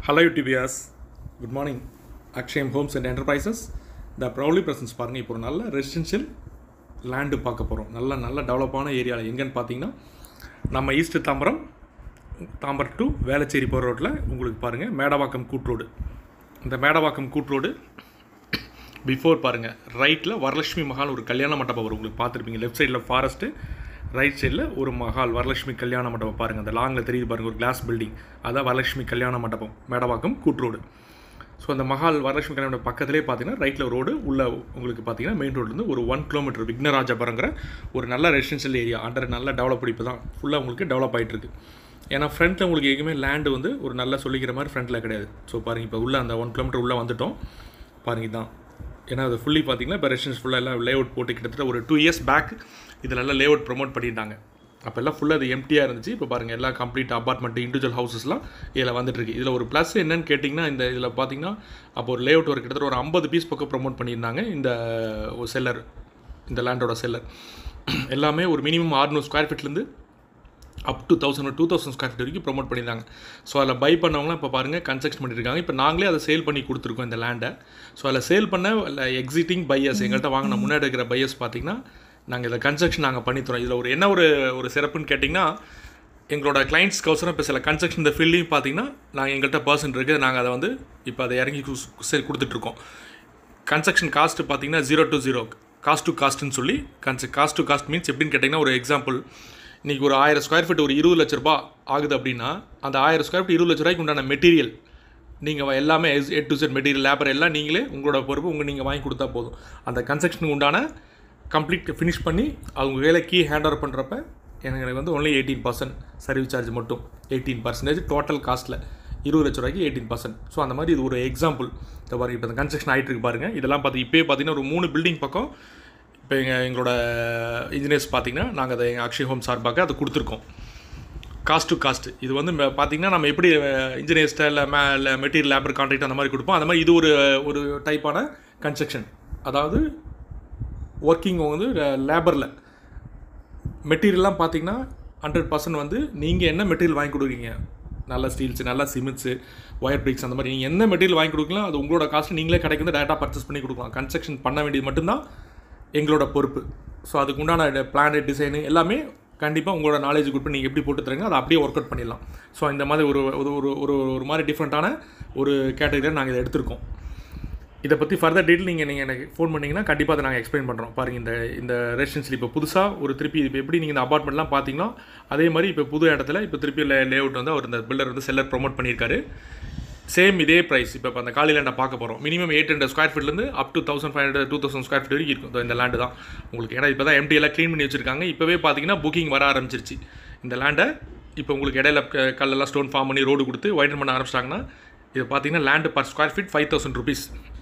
hello YouTubians good morning Akshayam homes and enterprises the proudly presents பாருங்கள் இப்போ ஒரு நல்ல ரெசிடென்ஷியல் லேண்டு பார்க்க போகிறோம் நல்ல நல்ல டெவலப்பான ஏரியாவில் எங்கன்னு பார்த்தீங்கன்னா நம்ம ஈஸ்ட் தாம்பரம் தாம்பரம் டு வேளச்சேரி போகிற ரோட்டில் உங்களுக்கு பாருங்கள் மேடவாக்கம் கூட் ரோடு இந்த மேடவாக்கம் கூட் ரோடு பிஃபோர் பாருங்கள் ரைட்டில் வரலட்சுமி மஹால் ஒரு கல்யாண மண்டபம் வரும் உங்களுக்கு பார்த்துருப்பீங்க லெஃப்ட் சைடில் ஃபாரஸ்ட்டு ரைட் சைடில் ஒரு மஹால் வரலட்சுமி கல்யாண மண்டபம் பாருங்கள் அந்த லாங்கில் தெரியுது பாருங்கள் ஒரு கிளாஸ் பில்டிங் அதான் வரலட்சுமி கல்யாண மண்டபம் மேடவாக்கம் கூட்ரோடு ஸோ அந்த மஹால் வரலட்சுமி கல்யாண மண்டபம் பக்கத்துலேயே பார்த்தீங்கன்னா ரைட்டில் ரோடு உள்ள உங்களுக்கு பார்த்தீங்கன்னா மெயின் ரோட்லேருந்து ஒரு ஒன் கிலோமீட்டர் விக்னராஜபுரங்கிற ஒரு நல்ல ரெசிடென்ஷியல் ஏரியா அண்டர் நல்ல டெவலப் இப்போ தான் ஃபுல்லாக உங்களுக்கு டெவலப் ஆகிட்டு இருக்கு ஏன்னா ஃப்ரண்ட்டில் உங்களுக்கு எங்கேயுமே லேண்டு வந்து ஒரு நல்லா சொல்லிக்கிற மாதிரி ஃப்ரண்ட்டில் கிடையாது ஸோ பாருங்கள் இப்போ உள்ள அந்த ஒன் கிலோமீட்டர் உள்ளே வந்துட்டோம் பாருங்க இதான் ஏன்னா அது ஃபுல்லி பார்த்தீங்கன்னா இப்போ ரெசிடென்ஸ் ஃபுல்லாக எல்லாம் லேஅவுட் போட்டு கிட்டத்தட்ட ஒரு டூ இயர்ஸ் பேக் இதில் எல்லாம் லேஅவுட் ப்ரொமோட் பண்ணிட்டாங்க அப்போ எல்லாம் ஃபுல்லாக அது எம்டியாக இருந்துச்சு இப்போ பாருங்கள் எல்லாம் கம்ப்ளீட் அப்பார்ட்மெண்ட் இண்டிவிஜுவல் ஹவுசஸ்லாம் இதில் வந்துட்டு இருக்கு இதில் ஒரு ப்ளஸ் என்னன்னு கேட்டிங்கன்னா இந்த இதில் பார்த்தீங்கன்னா அப்போ ஒரு லேஅவுட் ஒரு கிட்டத்தட்ட ஒரு ஐம்பது பீஸ் பக்கம் ப்ரொமோட் பண்ணியிருந்தாங்க இந்த ஒரு செல்லர் இந்த லேண்டோட செல்லர் எல்லாமே ஒரு மினிமம் ஆறுநூறு ஸ்கொயர் ஃபீட்லேருந்து up to thousand two thousand square feet வரைக்கும் ப்ரொமோட் பண்ணியிருந்தாங்க ஸோ அதில் பை பண்ணவங்களாம் இப்போ பாருங்கள் கன்ஸ்ட்ரக்ஷன் பண்ணியிருக்காங்க இப்போ நாங்களே அதை சேல் பண்ணி கொடுத்துருக்கோம் இந்த லேண்டை ஸோ அதில் சேல் பண்ண எக்ஸிட்டிங் பையர்ஸ் எங்கள்கிட்ட வாங்கின முன்னாடி இருக்கிற பையர்ஸ் பார்த்தீங்கன்னா நாங்கள் இதில் கன்ஸ்ட்ரக்ஷன் நாங்கள் பண்ணித்தரோம் இதில் ஒரு என்ன ஒரு ஒரு சிறப்புன்னு கேட்டிங்கன்னா எங்களோட கிளைண்ட்ஸ்க்கோசரம் இப்போ சில கன்ஸ்ட்ரக்ஷன் இந்த ஃபீல்டையும் பார்த்தீங்கன்னா நாங்கள் எங்கள்கிட்ட பர்சன் இருக்குது நாங்கள் அதை வந்து இப்போ அதை இறங்கி கு- கொடுத்துட்ருக்கோம் கன்ஸ்ட்ரக்ஷன் காஸ்ட் பார்த்தீங்கன்னா zero to zero cost to காஸ்ட்னு சொல்லி cons cost to cost means எப்படின்னு கேட்டிங்கன்னா ஒரு எக்ஸாம்பிள் இன்றைக்கி ஒரு ஆயிரம் ஸ்கொயர் ஃபீட் ஒரு இருபது லட்ச ரூபாய் ஆகுது அப்படின்னா அந்த ஆயிரம் ஸ்கொயர் ஃபீட் இருபது லட்ச ரூபாய்க்கு உண்டான மெட்டீரியல் நீங்கள் எல்லாமே A to Z material labour எல்லாம் நீங்களே உங்களோட பொறுப்பு உங்கள் நீங்கள் வாங்கி கொடுத்தா போதும் அந்த கன்ஸ்ட்ரக்ஷனுக்கு உண்டான கம்ப்ளீட் ஃபினிஷ் பண்ணி அவங்க வேலை கீ ஹேண்ட் ஓவர் பண்ணுறப்ப எனக்கு வந்து only eighteen percent service charge மட்டும் எயிட்டீன் பர்சன்டேஜ் டோட்டல் காஸ்ட்டில் இருபது லட்ச ரூபாய்க்கு எயிட்டீன் பர்சன்ட் ஸோ அந்த மாதிரி இது ஒரு எக்ஸாம்பிள் இந்த பாருங்க இப்போ இந்த கன்ஸ்ட்ரக்ஷன் ஆகிட்டு இருக்கு பாருங்கள் இதெல்லாம் பார்த்து இப்போயே பார்த்தீங்கன்னா ஒரு மூணு பில்டிங் பக்கம் இப்போ எங்கள் எங்களோட இன்ஜினியர்ஸ் பார்த்தீங்கன்னா நாங்கள் அதை எங்கள் அக்ஷய் ஹோம் சார்பாக அதை கொடுத்துருக்கோம் காஸ்ட் டு காஸ்ட் இது வந்து ம- பார்த்தீங்கன்னா நம்ம எப்படி இன்ஜினியர்ஸ்ட்ட இல்லை மே இல்லை மெட்டீரியல் லேபர் கான்ட்ராக்ட் அந்த மாதிரி கொடுப்போம் அந்த மாதிரி இது ஒரு ஒரு டைப்பான கன்ஸ்ட்ரக்ஷன் அதாவது ஒர்க்கிங் வந்து லேபரில் மெட்டீரியல்லாம் பார்த்தீங்கன்னா ஹண்ட்ரட் பர்சன்ட் வந்து நீங்கள் என்ன மெட்டீரியல் வாங்கி கொடுக்குறீங்க நல்ல ஸ்டீல்ஸு நல்ல சிமெண்ட்ஸு ஒயர் பிரிக்ஸ் அந்த மாதிரி நீங்கள் என்ன மெட்டீரியல் வாங்கி கொடுக்கலாம் அது உங்களோட காஸ்ட் நீங்களே கடைக்கு வந்து டேரெக்டாக பர்ச்சேஸ் பண்ணி கொடுக்கலாம் கன்ஸ்ட்ரக்ஷன் பண்ண வேண்டியது மட்டும்தான் எங்களோட பொறுப்பு ஸோ அதுக்கு உண்டான பிளான் டிசைனு எல்லாமே கண்டிப்பாக உங்களோட நாலேஜ் கொடுத்து நீங்கள் எப்படி போட்டு தரீங்க அதை அப்படியே ஒர்க் அவுட் பண்ணிடலாம் ஸோ இந்த மாதிரி ஒரு ஒரு ஒரு ஒரு ஒரு மாதிரி டிஃப்ரெண்ட்டான ஒரு கேட்டகரியில் நாங்கள் இதை எடுத்திருக்கோம் இதை பற்றி ஃபர்தர் டீட்டெயில் நீங்கள் நீங்கள் எனக்கு ஃபோன் பண்ணிங்கன்னா கண்டிப்பாக அதை நாங்கள் எக்ஸ்பிளைன் பண்ணுறோம் பாருங்கள் இந்த இந்த ரெசிடென்சியல் இப்போ புதுசாக ஒரு திருப்பி இப்போ எப்படி நீங்கள் இந்த அபார்ட்மெண்ட்லாம் பார்த்தீங்கன்னா அதே மாதிரி இப்போ புது இடத்துல இப்போ திருப்பி லே லேஅவுட் வந்து அவர் இந்த பில்டர் வந்து செல்லர் ப்ரோமோட் பண்ணியிருக்காரு சேம் இதே ப்ரைஸ் இப்போ இப்போ அந்த காலி லேண்டை பார்க்க போகிறோம் மினிமம் எயிட் ஹண்ட்ரட் ஸ்கொயர் ஃபீட்லேருந்து up to thousand five hundred two thousand square feet வரைக்கும் இருக்கும் இதோ இந்த லேண்டு தான் உங்களுக்கு ஏன்னா இப்போ தான் எம்டி எல்லாம் க்ளீன் பண்ணி வச்சிருக்காங்க இப்போவே பார்த்தீங்கன்னா புக்கிங் வர ஆரம்பிச்சிருச்சு இந்த லேண்டை இப்போ உங்களுக்கு இடையில க- கல்லெல்லாம் ஸ்டோன் ஃபார்ம் பண்ணி ரோடு கொடுத்து வைடன் பண்ண ஆரம்பிச்சிட்டாங்கன்னா இது பார்த்தீங்கன்னா land per square feet five thousand rupees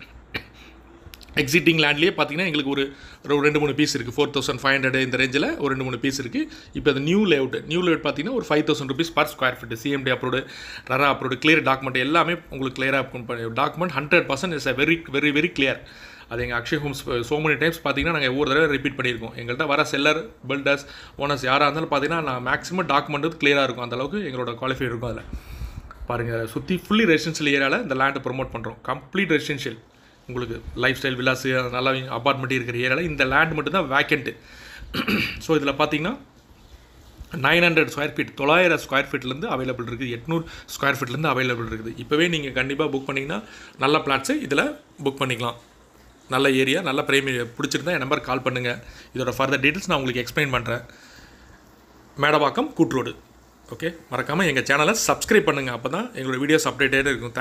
existing லேண்ட்லேயே பார்த்தீங்கன்னா எங்களுக்கு ஒரு ஒரு ரெண்டு மூணு பீஸ் இருக்குது ஃபோர் தௌசண்ட் ஃபைவ் ஹண்ட்ரட் இந்த ரேஞ்சில் ஒரு ரெண்டு மூணு பீஸ் இருக்குது இப்போ அது நியூ லேஅவுட் நியூ லேஅவுட் பார்த்தீங்கன்னா ஒரு five thousand rupees per square feet CMD approved ரரா அப்ரோடு கிளியர் டாக்குமெண்ட் எல்லாமே உங்களுக்கு கிளியராக பண்ணி document hundred percent is a very very very clear அது எங்கள் Akshay homes so many times பார்த்தீங்கன்னா நாங்கள் ஒவ்வொரு தடவை ரிப்பீட் பண்ணியிருக்கோம் எங்கள்கிட்ட வர செல்லர் பில்டர்ஸ் ஓனர்ஸ் யாராக இருந்தாலும் பார்த்தீங்கன்னா நான் மேக்ஸிமம் டாக்குமெண்ட் வந்து கிளியராக இருக்கும் அந்த அளவுக்கு எங்களோட குவாலிஃபை இருக்கும் அதில் பாருங்கள் சுற்றி ஃபுல்லி ரெசிடென்ஷியல் ஏரியாவில் இந்த லேண்டை ப்ரொமோட் பண்ணுறோம் கம்ப்ளீட் ரெசிடென்ஷியல் உங்களுக்கு லைஃப் ஸ்டைல் விலாஸு நல்லா அப்பார்ட்மெண்ட் இருக்கிற ஏரியாவில் இந்த லேண்ட் மட்டும்தான் வேக்கண்ட்டு ஸோ இதில் பார்த்தீங்கன்னா நைன் ஹண்ட்ரட் ஸ்கொயர் ஃபீட் தொள்ளாயிரம் ஸ்கொயர் ஃபீட்லேருந்து அவைலபிள் இருக்குது எட்நூறு ஸ்கொயர் ஃபீட்லேருந்து அவைலபிள் இருக்குது இப்போவே நீங்கள் கண்டிப்பாக புக் பண்ணிங்கன்னா நல்ல பிளாட்ஸு இதில் புக் பண்ணிக்கலாம் நல்ல ஏரியா நல்ல பிரைம் பிடிச்சிருந்தா என் நம்பர் கால் பண்ணுங்கள் இதோட ஃபர்தர் டீட்டெயில்ஸ் நான் உங்களுக்கு எக்ஸ்பிளைன் பண்ணுறேன் மேடவாக்கம் கூட்ரோடு ஓகே மறக்காமல் எங்கள் சேனலை சப்ஸ்கிரைப் பண்ணுங்கள் அப்போ தான் எங்களோட வீடியோஸ் அப்டேட்டடாக இருக்கும்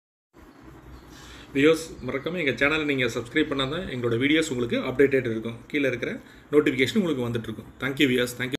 வீடியோஸ் மறக்காமல் எங்கள் சேனலை நீங்கள் சப்ஸ்கிரைப் பண்ணால் தான் எங்களோட வீடியோஸ் உங்களுக்கு அப்டேட்டட் இருக்கும் கீழே இருக்கிற நோட்டிஃபிகேஷன் உங்களுக்கு வந்துட்டு இருக்கும் தேங்க்யூ வியர்ஸ் தேங்க்யூ